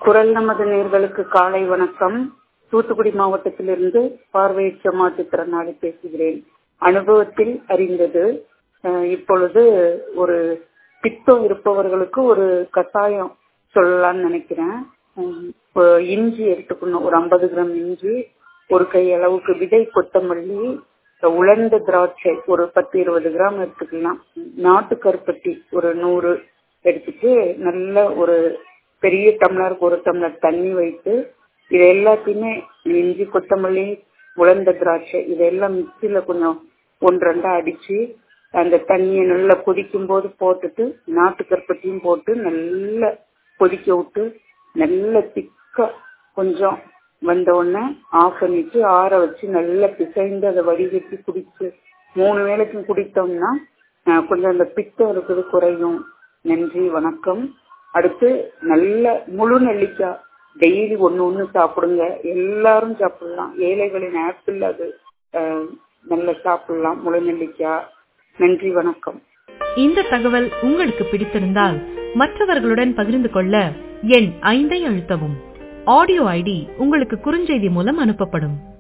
குரல் நமது நேர்களுக்கு காலை வணக்கம் தூத்துக்குடி மாவட்டத்திலிருந்து பார்வையற்ற மாற்றுத்திறனாளி பேசுகிறேன் அனுபவத்தில் அறிந்தது அஹ் இப்பொழுது ஒரு பித்தம் இருப்பவர்களுக்கு ஒரு கஷாயம் சொல்லலாம்னு நினைக்கிறேன் உம் இப்போ இஞ்சி எடுத்துக்கணும் ஒரு ஐம்பது கிராம் இஞ்சி ஒரு கை அளவுக்கு விதை கொத்தமல்லி உலர்ந்த திராட்சை ஒரு பத்து இருபது கிராம் எடுத்துக்கலாம் நாட்டு கருப்பட்டி ஒரு நூறு எடுத்துட்டு நல்ல ஒரு பெரிய டம்ளருக்கு ஒரு டம்ளர் தண்ணி வைத்து இது எல்லாத்தையுமே இஞ்சி கொத்தமல்லி உலர்ந்த திராட்சை இதெல்லாம் மிக்சியில கொஞ்சம் ஒன்று ரெண்டா அடிச்சு அந்த தண்ணியை நல்லா கொதிக்கும் போது போட்டுட்டு நாட்டு கருப்பட்டியும் போட்டு நல்லா கொதிக்க விட்டு நல்ல திக்கா கொஞ்சம் வந்த உடனே ஆஃப் பண்ணிட்டு ஆற வச்சு நல்லா பிசைந்து அதை வடிகட்டி குடிச்சு மூணு வேளைக்கும் குடித்தோம்னா அஹ், கொஞ்சம் அந்த பித்தம் இருக்குது குறையும் நன்றி வணக்கம் அடுத்து நல்ல முழு நெல்லிக்காய் டெய்லி ஒன்று ஒன்று சாப்பிடுங்க எல்லாரும் சாப்பிடலாம் ஏழைகளின் ஆப்பிள் அது அஹ், நல்லா சாப்பிடலாம் முழு நெல்லிக்காய் நன்றி வணக்கம் இந்த தகவல் உங்களுக்கு பிடித்திருந்தால் மற்றவர்களுடன் பகிர்ந்து கொள்ள எண் ஐந்தை அழுத்தவும் ஆடியோ ஐடி உங்களுக்கு குறுஞ்செய்தி மூலம் அனுப்பப்படும்